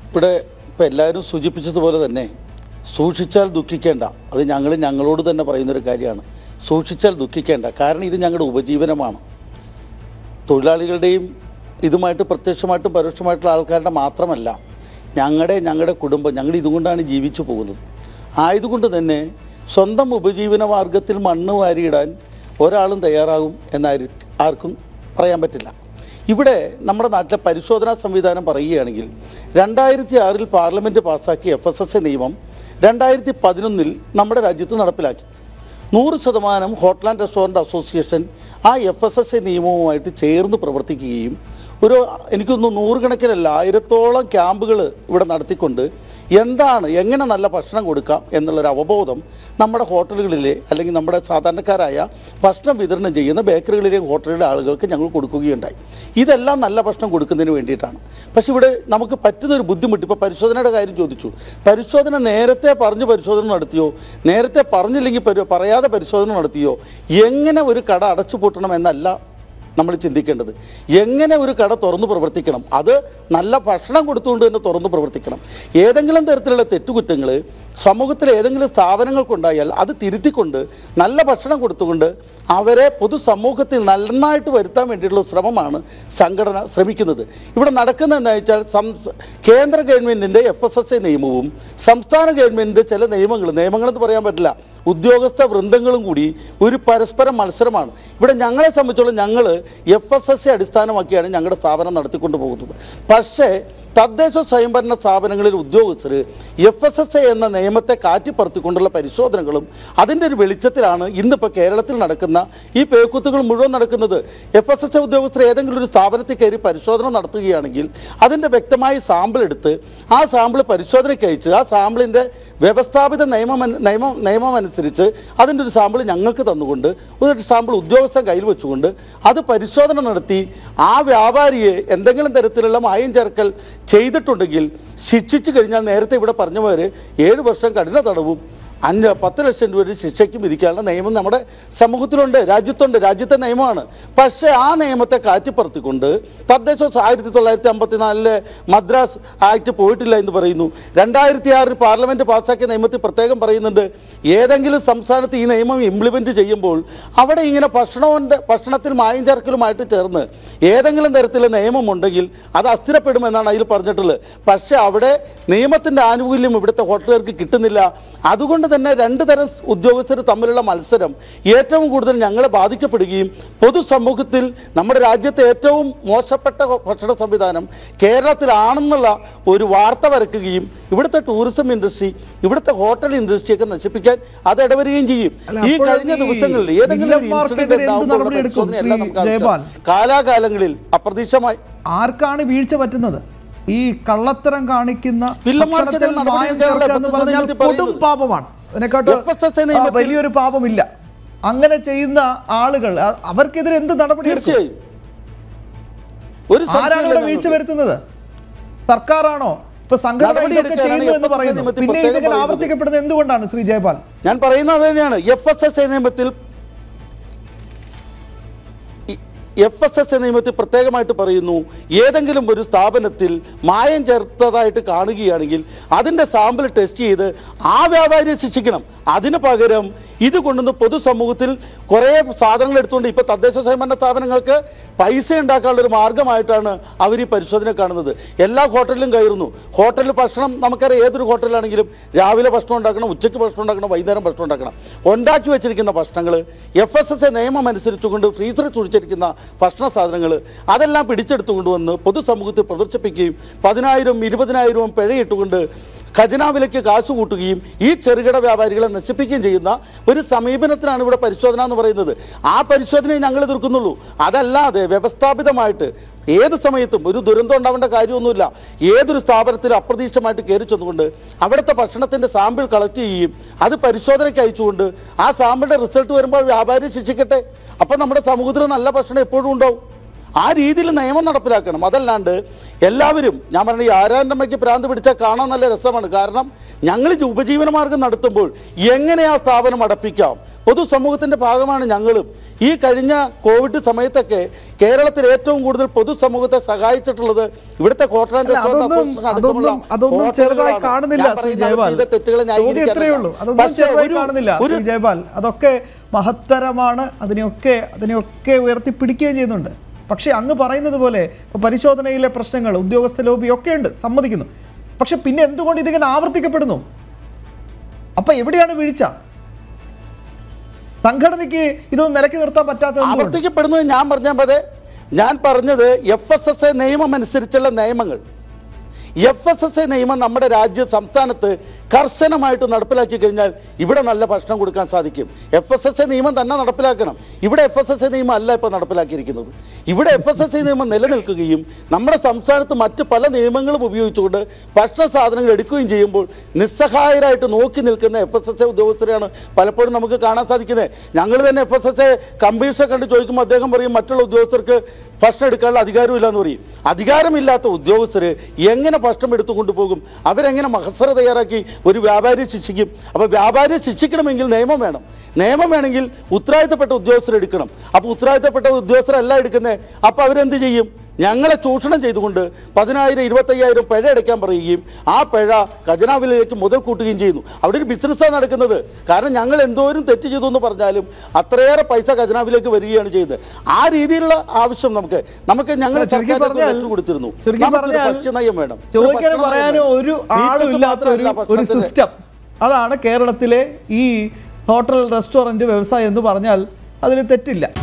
ഇവിടെ ഇപ്പം എല്ലാവരും സൂചിപ്പിച്ചതുപോലെ തന്നെ സൂക്ഷിച്ചാൽ ദുഃഖിക്കേണ്ട അത് ഞങ്ങൾ ഞങ്ങളോട് തന്നെ പറയുന്നൊരു കാര്യമാണ് സൂക്ഷിച്ചാൽ ദുഃഖിക്കേണ്ട കാരണം ഇത് ഞങ്ങളുടെ ഉപജീവനമാണ് തൊഴിലാളികളുടെയും ഇതുമായിട്ട് പ്രത്യക്ഷമായിട്ടും പരോക്ഷമായിട്ടുള്ള ആൾക്കാരുടെ മാത്രമല്ല ഞങ്ങളുടെ ഞങ്ങളുടെ കുടുംബം ഞങ്ങൾ ഇതുകൊണ്ടാണ് ജീവിച്ചു പോകുന്നത് ആയതുകൊണ്ട് തന്നെ സ്വന്തം ഉപജീവന മാർഗത്തിൽ മണ്ണ് വാരിയിടാൻ ഒരാളും തയ്യാറാകും എന്നാരി ആർക്കും പറയാൻ പറ്റില്ല ഇവിടെ നമ്മുടെ നാട്ടിലെ പരിശോധനാ സംവിധാനം പറയുകയാണെങ്കിൽ രണ്ടായിരത്തി ആറിൽ പാർലമെൻറ്റ് പാസ്സാക്കിയ എഫ് എസ് എസ് എ നിയമം രണ്ടായിരത്തി പതിനൊന്നിൽ നമ്മുടെ രാജ്യത്ത് നടപ്പിലാക്കി നൂറ് ശതമാനം ഹോട്ടൽ ആൻഡ് റെസ്റ്റോറൻറ്റ് അസോസിയേഷൻ ആ എഫ് എസ് എസ് എ നിയമവുമായിട്ട് ചേർന്ന് പ്രവർത്തിക്കുകയും ഒരു എനിക്കൊന്ന് നൂറുകണക്കിനല്ല ആയിരത്തോളം ക്യാമ്പുകൾ ഇവിടെ നടത്തിക്കൊണ്ട് എന്താണ് എങ്ങനെ നല്ല ഭക്ഷണം കൊടുക്കാം എന്നുള്ളൊരു അവബോധം നമ്മുടെ ഹോട്ടലുകളിലെ അല്ലെങ്കിൽ നമ്മുടെ സാധാരണക്കാരായ ഭക്ഷണം വിതരണം ചെയ്യുന്ന ബേക്കറികളിലെയും ഹോട്ടലുകളിലെ ആളുകൾക്ക് ഞങ്ങൾ കൊടുക്കുകയുണ്ടായി ഇതെല്ലാം നല്ല ഭക്ഷണം കൊടുക്കുന്നതിന് വേണ്ടിയിട്ടാണ് പക്ഷെ ഇവിടെ നമുക്ക് പറ്റുന്നൊരു ബുദ്ധിമുട്ട് ഇപ്പോൾ പരിശോധനയുടെ കാര്യം ചോദിച്ചു പരിശോധന നേരത്തെ പറഞ്ഞ് പരിശോധന നടത്തിയോ നേരത്തെ പറഞ്ഞില്ലെങ്കിൽ പരി- പറയാതെ പരിശോധന നടത്തിയോ എങ്ങനെ ഒരു കട അടച്ചു പൂട്ടണം എന്നല്ല നമ്മൾ ചിന്തിക്കേണ്ടത് എങ്ങനെ ഒരു കട തുറന്നു പ്രവർത്തിക്കണം അത് നല്ല ഭക്ഷണം കൊടുത്തുകൊണ്ട് തന്നെ തുറന്നു പ്രവർത്തിക്കണം ഏതെങ്കിലും തരത്തിലുള്ള തെറ്റുകുറ്റങ്ങൾ സമൂഹത്തിൽ ഏതെങ്കിലും സ്ഥാപനങ്ങൾക്കുണ്ടായാൽ അത് തിരുത്തിക്കൊണ്ട് നല്ല ഭക്ഷണം കൊടുത്തുകൊണ്ട് അവരെ പൊതുസമൂഹത്തിൽ നന്നായിട്ട് വരുത്താൻ വേണ്ടിയിട്ടുള്ള ശ്രമമാണ് സംഘടന ശ്രമിക്കുന്നത് ഇവിടെ നടക്കുന്നത് എന്താ വെച്ചാൽ സംസ് കേന്ദ്ര ഗവൺമെൻറ്റിൻ്റെ എഫ് എസ് എസ് ഐ നിയമവും സംസ്ഥാന ഗവൺമെൻറ്റിൻ്റെ ചില നിയമങ്ങൾ നിയമങ്ങളെന്ന് പറയാൻ പറ്റില്ല ഉദ്യോഗസ്ഥ വൃന്ദങ്ങളും കൂടി ഒരു പരസ്പര മത്സരമാണ് ഇവിടെ ഞങ്ങളെ സംബന്ധിച്ചോളം ഞങ്ങൾ എഫ് എസ് എസ് സി അടിസ്ഥാനമാക്കിയാണ് ഞങ്ങളുടെ സ്ഥാപനം നടത്തിക്കൊണ്ട് പോകുന്നത് പക്ഷേ തദ്ദേശ സ്വയംഭരണ സ്ഥാപനങ്ങളിൽ ഉദ്യോഗസ്ഥർ എഫ് എസ് എസ് എ എന്ന നിയമത്തെ കാറ്റിപ്പറത്തിക്കൊണ്ടുള്ള പരിശോധനകളും അതിൻ്റെ ഒരു വെളിച്ചത്തിലാണ് ഇന്നിപ്പോൾ കേരളത്തിൽ നടക്കുന്ന ഈ പേക്കുത്തുകൾ മുഴുവൻ നടക്കുന്നത് എഫ് എസ് എസ് എ ഉദ്യോഗസ്ഥർ ഏതെങ്കിലും ഒരു സ്ഥാപനത്തിൽ കയറി പരിശോധന നടത്തുകയാണെങ്കിൽ അതിൻ്റെ വ്യക്തമായ സാമ്പിൾ എടുത്ത് ആ സാമ്പിൾ പരിശോധനയ്ക്ക് അയച്ച് ആ സാമ്പിളിൻ്റെ വ്യവസ്ഥാപിത നിയമം നിയമം നിയമം അനുസരിച്ച് അതിൻ്റെ ഒരു സാമ്പിൾ ഞങ്ങൾക്ക് തന്നുകൊണ്ട് ഒരു സാമ്പിൾ ഉദ്യോഗസ്ഥൻ കയ്യിൽ വെച്ചുകൊണ്ട് അത് പരിശോധന നടത്തി ആ വ്യാപാരിയെ എന്തെങ്കിലും തരത്തിലുള്ള മായം ചേർക്കൽ ചെയ്തിട്ടുണ്ടെങ്കിൽ ശിക്ഷിച്ചു കഴിഞ്ഞാൽ നേരത്തെ ഇവിടെ പറഞ്ഞ പോലെ ഏഴ് വർഷം കഠിന തടവും അഞ്ച് പത്ത് ലക്ഷം രൂപ വരെ ശിക്ഷയ്ക്കും വിധിക്കാനുള്ള നിയമം നമ്മുടെ സമൂഹത്തിലുണ്ട് രാജ്യത്തുണ്ട് രാജ്യത്തെ നിയമമാണ് പക്ഷേ ആ നിയമത്തെ കാറ്റിപ്പറത്തിക്കൊണ്ട് തദ്ദേശ ആയിരത്തി തൊള്ളായിരത്തി അമ്പത്തിനാലിലെ മദ്രാസ് ആക്ട് പോയിട്ടില്ല എന്ന് പറയുന്നു രണ്ടായിരത്തി ആറിൽ പാർലമെൻറ്റ് പാസ്സാക്കിയ നിയമത്തിൽ പ്രത്യേകം പറയുന്നുണ്ട് ഏതെങ്കിലും സംസ്ഥാനത്ത് ഈ നിയമം ഇംപ്ലിമെൻറ്റ് ചെയ്യുമ്പോൾ അവിടെ ഇങ്ങനെ ഭക്ഷണത്തിൻ്റെ ഭക്ഷണത്തിൽ മായം ചേർക്കലുമായിട്ട് ചേർന്ന് ഏതെങ്കിലും തരത്തിലുള്ള നിയമമുണ്ടെങ്കിൽ അത് അസ്ഥിരപ്പെടുമെന്നാണ് അതിൽ പറഞ്ഞിട്ടുള്ളത് പക്ഷേ അവിടെ നിയമത്തിൻ്റെ ആനുകൂല്യം ഇവിടുത്തെ ഹോട്ടലുകാർക്ക് കിട്ടുന്നില്ല അതുകൊണ്ട് തന്നെ രണ്ട് തരം ഉദ്യോഗസ്ഥർ തമ്മിലുള്ള മത്സരം ഏറ്റവും കൂടുതൽ ഞങ്ങളെ ബാധിക്കപ്പെടുകയും പൊതുസമൂഹത്തിൽ നമ്മുടെ രാജ്യത്തെ ഏറ്റവും മോശപ്പെട്ട ഭക്ഷണ സംവിധാനം കേരളത്തിലാണെന്നുള്ള ഒരു വാർത്ത വരക്കുകയും ഇവിടുത്തെ ടൂറിസം ഇൻഡസ്ട്രി ഇവിടുത്തെ ഹോട്ടൽ ഇൻഡസ്ട്രിയൊക്കെ നശിപ്പിക്കാൻ അത് ഇടവരികയും ചെയ്യും അല്ല, ഈ അപ്പോൾ കഴിഞ്ഞ ഈ ദിവസങ്ങളിൽ ഏതെങ്കിലും ഒരു വില്ലന്മാർക്കെതിരെ incident എന്ത് ഉണ്ടാകുമ്പോൾ നടപടി എടുക്കും, പരിശോധനയല്ല ശ്രീ നമുക്ക് ആവശ്യം. ജയപാൽ? കാലാകാലങ്ങളിൽ അപ്രതീക്ഷമായി ആർക്കാണ് വീഴ്ച പറ്റുന്നത് ഈ കള്ളത്തരം കാണിക്കുന്ന വില്ലന്മാർക്കെതിരെ ഭക്ഷണത്തിൽ നടപടി മായം എടുക്കാനുള്ള ചേർക്കുക എന്ന് FSSAI പറഞ്ഞാൽ നിയമത്തിൽ കൊടും പറയുന്നത്. പാപമാണ് അതിനെക്കാട്ട് FSSAI ആ, നിയമത്തിൽ- വലിയൊരു പാപമില്ല അങ്ങനെ ചെയ്യുന്ന ആളുകൾ അ- അവർക്കെതിരെ എന്ത് നടപടി എടുക്കും തീർച്ചയായും ഒരു ആരാണ് സംശയമില്ല ഇവിടെ വീഴ്ച ഞങ്ങൾക്ക്. വരുത്തുന്നത് സർക്കാരാണോ ഇപ്പൊ സംഘടന നടപടി ഇതൊക്കെ എടുക്കാനാണ് ചെയ്യുന്നു എന്ന് FSSAI പറയുന്നു നിയമത്തിൽ പിന്നെ പ്രത്യേകം ഇതിങ്ങനെ പറയുന്നത്. ആവർത്തിക്കപ്പെടുന്നത് എന്തുകൊണ്ടാണ് ശ്രീ ജയപാൽ ഞാൻ പറയുന്നത് അത് തന്നെയാണ് എഫ് എസ് എസ് എ നിയമത്തിൽ എഫ് എസ് എസ് എ നിയമത്തിൽ പ്രത്യേകമായിട്ട് പറയുന്നു ഏതെങ്കിലും ഒരു സ്ഥാപനത്തിൽ മായം ചേർത്തതായിട്ട് കാണുകയാണെങ്കിൽ അതിൻ്റെ സാമ്പിൾ ടെസ്റ്റ് ചെയ്ത് ആ വ്യാപാരിയെ ശിക്ഷിക്കണം അതിന് പകരം ഇത് കൊണ്ടുവന്ന് പൊതുസമൂഹത്തിൽ കുറേ സാധനങ്ങൾ എടുത്തുകൊണ്ട് ഇപ്പോൾ തദ്ദേശ സ്വയംഭരണ സ്ഥാപനങ്ങൾക്ക് പൈസ ഉണ്ടാക്കാനുള്ള ഒരു മാർഗമായിട്ടാണ് അവർ ഈ പരിശോധന കാണുന്നത് എല്ലാ ഹോട്ടലിലും കയറുന്നു ഹോട്ടലിൽ ഭക്ഷണം നമുക്കറിയാം ഏതൊരു ഹോട്ടലിലാണെങ്കിലും രാവിലെ ഭക്ഷണം ഉണ്ടാക്കണം ഉച്ചയ്ക്ക് ഭക്ഷണം ഉണ്ടാക്കണം വൈകുന്നേരം ഭക്ഷണം ഉണ്ടാക്കണം ഉണ്ടാക്കി വെച്ചിരിക്കുന്ന ഭക്ഷണങ്ങൾ എഫ് എസ് എസ് എ നിയമം അനുസരിച്ചുകൊണ്ട് ഫ്രീസറിൽ സൂക്ഷിച്ചിരിക്കുന്ന ഭക്ഷണ സാധനങ്ങൾ അതെല്ലാം പിടിച്ചെടുത്തു കൊണ്ടുവന്ന് പൊതുസമൂഹത്തിൽ പ്രദർശിപ്പിക്കുകയും പതിനായിരം ഇരുപതിനായിരവും പിഴയിട്ടുകൊണ്ട് ഖജനാവിലേക്ക് കാശ് കൂട്ടുകയും ഈ ചെറുകിട വ്യാപാരികളെ നശിപ്പിക്കുകയും ചെയ്യുന്ന ഒരു സമീപനത്തിനാണ് ഇവിടെ പരിശോധന എന്ന് പറയുന്നത് ആ പരിശോധനയെ ഞങ്ങൾ എതിർക്കുന്നുള്ളൂ അതല്ലാതെ വ്യവസ്ഥാപിതമായിട്ട് ഏത് സമയത്തും ഒരു ദുരന്തം ഉണ്ടാവേണ്ട കാര്യമൊന്നുമില്ല ഏതൊരു സ്ഥാപനത്തിലും അപ്രതീക്ഷിതമായിട്ട് കയറി ചെന്നുകൊണ്ട് അവിടുത്തെ ഭക്ഷണത്തിൻ്റെ സാമ്പിൾ കളക്ട് ചെയ്യുകയും അത് പരിശോധനയ്ക്ക് അയച്ചുകൊണ്ട് ആ സാമ്പിളിൻ്റെ റിസൾട്ട് വരുമ്പോൾ വ്യാപാരി ശിക്ഷിക്കട്ടെ അപ്പോൾ നമ്മുടെ സമൂഹത്തിൽ നല്ല ഭക്ഷണം എപ്പോഴും ഉണ്ടാവും ആ രീതിയിൽ നിയമം നടപ്പിലാക്കണം അതല്ലാണ്ട് എല്ലാവരും ഞാൻ പറഞ്ഞ ഈ ആരാണ്ടമ്മയ്ക്ക് ഭ്രാന്ത് പിടിച്ചാൽ കാണാൻ നല്ല രസമാണ് കാരണം ഞങ്ങൾ ഇത് ഉപജീവന മാർഗം നടത്തുമ്പോൾ എങ്ങനെ ആ സ്ഥാപനം അടപ്പിക്കാം പൊതുസമൂഹത്തിന്റെ ഭാഗമാണ് ഞങ്ങളും ഈ കഴിഞ്ഞ കോവിഡ് സമയത്തൊക്കെ കേരളത്തിൽ ഏറ്റവും കൂടുതൽ പൊതുസമൂഹത്തെ സഹായിച്ചിട്ടുള്ളത് ഇവിടുത്തെ ഹോട്ടൽ ആൻഡ് അല്ല, റെസ്റ്റോറന്റ് അതൊന്നും അസോസിയേഷൻ അടക്കമുള്ള അതൊന്നും അതൊന്നും ഹോട്ടലുകളാണ്. ചെറുതായി കാണുന്നില്ല ഞാൻ ശ്രീ പറയുന്ന അവർ ജയപാൽ ചെയ്ത തെറ്റുകളെ ചോദ്യം ഇത്രയേ ന്യായീകരിക്കാനല്ല. ഉള്ളൂ അതൊന്നും പക്ഷേ ചെറുതായി ഒരു- കാണുന്നില്ല ഒരു ശ്രീ ജയപാൽ അതൊക്കെ മഹത്തരമാണ് അതിനെയൊക്കെ അതിനെയൊക്കെ ഉയർത്തിപ്പിടിക്കുകയും ചെയ്യുന്നുണ്ട് പക്ഷേ അങ്ങ് പറയുന്നത് പോലെ ഇപ്പൊ പരിശോധനയിലെ പ്രശ്നങ്ങൾ ഉദ്യോഗസ്ഥ ലോബി ഒക്കെ ഉണ്ട് സമ്മതിക്കുന്നു പക്ഷെ പിന്നെ എന്തുകൊണ്ട് ഇതിങ്ങനെ ആവർത്തിക്കപ്പെടുന്നു അപ്പൊ എവിടെയാണ് വീഴ്ച സംഘടനയ്ക്ക് ഇതൊന്നും നിലക്കി നിർത്താൻ പറ്റാത്തത് എന്തുകൊണ്ട്? ആവർത്തിക്കപ്പെടുന്നത് ഞാൻ പറഞ്ഞ പോലെ ഞാൻ പറഞ്ഞത് എഫ് എസ് എസ് എ നിയമം അനുസരിച്ചുള്ള നിയമങ്ങൾ എഫ് എസ് എസ് എ നിയമം നമ്മുടെ രാജ്യ സംസ്ഥാനത്ത് കർശനമായിട്ട് നടപ്പിലാക്കി കഴിഞ്ഞാൽ ഇവിടെ നല്ല ഭക്ഷണം കൊടുക്കാൻ സാധിക്കും എഫ് എസ് എസ് എ നിയമം തന്നെ നടപ്പിലാക്കണം ഇവിടെ എഫ് എസ് എസ് എ നിയമം അല്ല ഇപ്പോൾ നടപ്പിലാക്കിയിരിക്കുന്നത് ഇവിടെ എഫ് എസ് എസ് എ നിയമം നിലനിൽക്കുകയും നമ്മുടെ സംസ്ഥാനത്ത് മറ്റ് പല നിയമങ്ങളും ഉപയോഗിച്ചുകൊണ്ട് ഭക്ഷണ സാധനങ്ങൾ എടുക്കുകയും ചെയ്യുമ്പോൾ നിസ്സഹായരായിട്ട് നോക്കി നിൽക്കുന്ന എഫ് എസ് എസ് എ ഉദ്യോഗസ്ഥരെയാണ് പലപ്പോഴും നമുക്ക് കാണാൻ സാധിക്കുന്നത് ഞങ്ങൾ തന്നെ എഫ് എസ് എസ് എ കമ്മീഷനെ കണ്ട് ചോദിക്കുമ്പോൾ അദ്ദേഹം പറയും മറ്റുള്ള ഉദ്യോഗസ്ഥർക്ക് ഭക്ഷണം എടുക്കാനുള്ള അധികാരമില്ല എന്ന് പറയും അധികാരമില്ലാത്ത ഉദ്യോഗസ്ഥർ എങ്ങനെ ഭക്ഷണം എടുത്തു കൊണ്ടുപോകും അവരെങ്ങനെ മഹസറ തയ്യാറാക്കി ഒരു വ്യാപാരിയെ ശിക്ഷിക്കും അപ്പോൾ വ്യാപാരിയെ ശിക്ഷിക്കണമെങ്കിൽ നിയമം വേണം നിയമം വേണമെങ്കിൽ ഉത്തരവാദിത്തപ്പെട്ട ഉദ്യോഗസ്ഥർ എടുക്കണം അപ്പോൾ ഉത്തരവാദിത്തപ്പെട്ട ഉദ്യോഗസ്ഥരല്ല എടുക്കുന്നത് അപ്പോൾ അവരെന്ത് ചെയ്യും ഞങ്ങളെ ചൂഷണം ചെയ്തുകൊണ്ട് പതിനായിരം ഇരുപത്തയ്യായിരം പിഴ അടയ്ക്കാൻ പറയുകയും ആ പിഴ ഖജനാവിലേക്ക് മുതൽ കൂട്ടുകയും ചെയ്യുന്നു അവിടെ ഒരു ബിസിനസ്സാണ് നടക്കുന്നത് കാരണം ഞങ്ങൾ എന്തോരം തെറ്റ് ചെയ്തു എന്ന് പറഞ്ഞാലും അത്രയേറെ പൈസ ഖജനാവിലേക്ക് വരികയാണ് ചെയ്തത് ആ രീതിയിലുള്ള ആവശ്യം നമുക്ക് നമുക്ക് ഞങ്ങൾ ചുരുക്കി പറഞ്ഞാൽ കൊടുത്തിരുന്നു ചുരുക്കി നമുക്കൊരു പറഞ്ഞാൽ ഭക്ഷ്യനയം വേണം ഒരു ചോദിക്കാനും ഭക്ഷണനയം പറയാനും വേണം. ഒരു Features ആളും ഇല്ലാത്ത ഒരു മാത്രമല്ല ഒരു ഭക്ഷണത്തിന്. സിസ്റ്റം അതാണ് കേരളത്തിലെ ഈ ഹോട്ടൽ റെസ്റ്റോറന്റ് വ്യവസായം എന്ന് പറഞ്ഞാൽ അതിൽ തെറ്റില്ല